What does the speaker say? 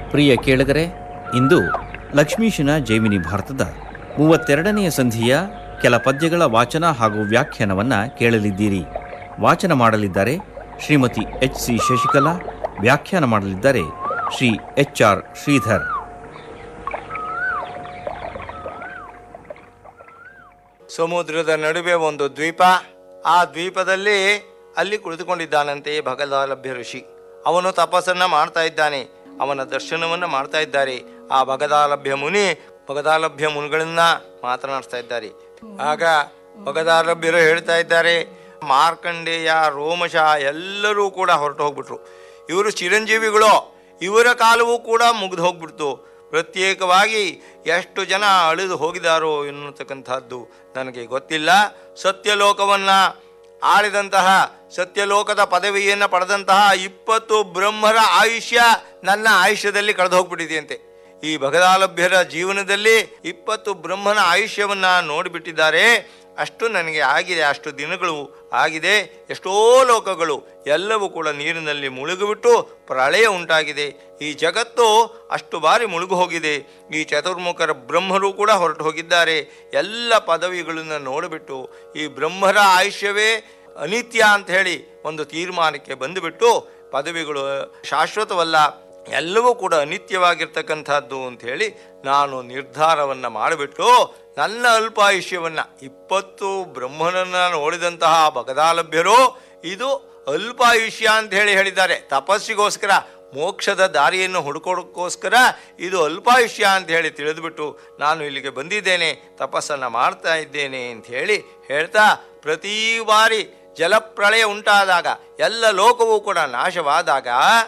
ಪ್ರಿಯ ಕೇಳಗರೆ ಇಂದು ಲಕ್ಷ್ಮೀಶನ ಜೈಮಿನಿ ಭಾರತದ ಮೂವತ್ತೆರಡನೆಯ ಸಂಧಿಯ ಕೆಲ ಪದ್ಯಗಳ ವಾಚನ ಹಾಗೂ ವ್ಯಾಖ್ಯಾನವನ್ನು ಕೇಳಲಿದ್ದೀರಿ ವಾಚನ ಮಾಡಲಿದ್ದಾರೆ ಶ್ರೀಮತಿ ಎಚ್ ಸಿ ಶಶಿಕಲಾ ವ್ಯಾಖ್ಯಾನ ಮಾಡಲಿದ್ದಾರೆ ಶ್ರೀ ಎಚ್ ಆರ್ ಶ್ರೀಧರ್ ಸಮುದ್ರದ ನಡುವೆ ಒಂದು ದ್ವೀಪ ಆ ದ್ವೀಪದಲ್ಲಿ ಅಲ್ಲಿ ಕುಳಿತುಕೊಂಡಿದ್ದಾನಂತೆ ಭಗದಾಲಭ್ಯ ಋಷಿ ಅವನು ತಪಸ್ಸನ್ನ ಮಾಡ್ತಾ ಇದ್ದಾನೆ ಅವನ ದರ್ಶನವನ್ನ ಮಾಡ್ತಾ ಇದ್ದಾರೆ ಆ ಭಗದಾಲಭ್ಯ ಮುನಿ ಭಗದಾಲಭ್ಯ ಮುನಿಗಳನ್ನ ಮಾತನಾಡ್ತಾ ಇದ್ದಾರೆ ಆಗ ಭಗದಾಲಭ್ಯರು ಹೇಳ್ತಾ ಇದ್ದಾರೆ ಮಾರ್ಕಂಡೇಯ ರೋಮಶ ಎಲ್ಲರೂ ಕೂಡ ಹೊರಟು ಹೋಗ್ಬಿಟ್ರು ಇವರು ಚಿರಂಜೀವಿಗಳು ಇವರ ಕಾಲವೂ ಕೂಡ ಮುಗಿದು ಹೋಗ್ಬಿಡ್ತು ಪ್ರತ್ಯೇಕವಾಗಿ ಎಷ್ಟು ಜನ ಅಳಿದು ಹೋಗಿದಾರೋ ಎನ್ನುತಕ್ಕಂಥದ್ದು ನನಗೆ ಗೊತ್ತಿಲ್ಲ ಸತ್ಯಲೋಕವನ್ನ ಆಳಿದಂತಹ ಸತ್ಯಲೋಕದ ಪದವಿಯನ್ನು ಪಡೆದಂತಹ ಇಪ್ಪತ್ತು ಬ್ರಹ್ಮರ ಆಯುಷ್ಯ ನನ್ನ ಆಯುಷ್ಯದಲ್ಲಿ ಕಳೆದು ಹೋಗ್ಬಿಟ್ಟಿದೆಯಂತೆ ಈ ಭಗದಾಲಭ್ಯರ ಜೀವನದಲ್ಲಿ ಇಪ್ಪತ್ತು ಬ್ರಹ್ಮನ ಆಯುಷ್ಯವನ್ನ ನೋಡಿಬಿಟ್ಟಿದ್ದಾರೆ ಅಷ್ಟು ನನಗೆ ಆಗಿದೆ ಅಷ್ಟು ದಿನಗಳು ಆಗಿದೆ ಎಷ್ಟೋ ಲೋಕಗಳು ಎಲ್ಲವೂ ಕೂಡ ನೀರಿನಲ್ಲಿ ಮುಳುಗಿಬಿಟ್ಟು ಪ್ರಳಯ ಉಂಟಾಗಿದೆ ಈ ಜಗತ್ತು ಅಷ್ಟು ಬಾರಿ ಮುಳುಗು ಹೋಗಿದೆ ಈ ಚತುರ್ಮುಖರ ಬ್ರಹ್ಮರು ಕೂಡ ಹೊರಟು ಹೋಗಿದ್ದಾರೆ ಎಲ್ಲ ಪದವಿಗಳನ್ನು ನೋಡಿಬಿಟ್ಟು ಈ ಬ್ರಹ್ಮರ ಆಯುಷ್ಯವೇ ಅನಿತ್ಯ ಅಂತ ಹೇಳಿ ಒಂದು ತೀರ್ಮಾನಕ್ಕೆ ಬಂದುಬಿಟ್ಟು ಪದವಿಗಳು ಶಾಶ್ವತವಲ್ಲ ಎಲ್ಲವೂ ಕೂಡ ಅನಿತ್ಯವಾಗಿರ್ತಕ್ಕಂಥದ್ದು ಅಂತ ಹೇಳಿ ನಾನು ನಿರ್ಧಾರವನ್ನ ಮಾಡಿಬಿಟ್ಟು ನನ್ನ ಅಲ್ಪಾಯುಷ್ಯವನ್ನ ಇಪ್ಪತ್ತು ಬ್ರಹ್ಮನನ್ನ ನೋಡಿದಂತಹ ಭಗದಾಲಭ್ಯರು ಇದು ಅಲ್ಪಾಯುಷ್ಯ ಅಂತ ಹೇಳಿ ಹೇಳಿದ್ದಾರೆ ತಪಸ್ಸಿಗೋಸ್ಕರ ಮೋಕ್ಷದ ದಾರಿಯನ್ನು ಹುಡುಕೋದಕ್ಕೋಸ್ಕರ ಇದು ಅಲ್ಪಾಯುಷ್ಯ ಅಂತ ಹೇಳಿ ತಿಳಿದುಬಿಟ್ಟು ನಾನು ಇಲ್ಲಿಗೆ ಬಂದಿದ್ದೇನೆ ತಪಸ್ಸನ್ನು ಮಾಡ್ತಾ ಇದ್ದೇನೆ ಅಂತ ಹೇಳಿ ಹೇಳ್ತಾ ಪ್ರತಿ ಬಾರಿ ಜಲಪ್ರಳಯ ಉಂಟಾದಾಗ ಎಲ್ಲ ಲೋಕವೂ ಕೂಡ ನಾಶವಾದಾಗ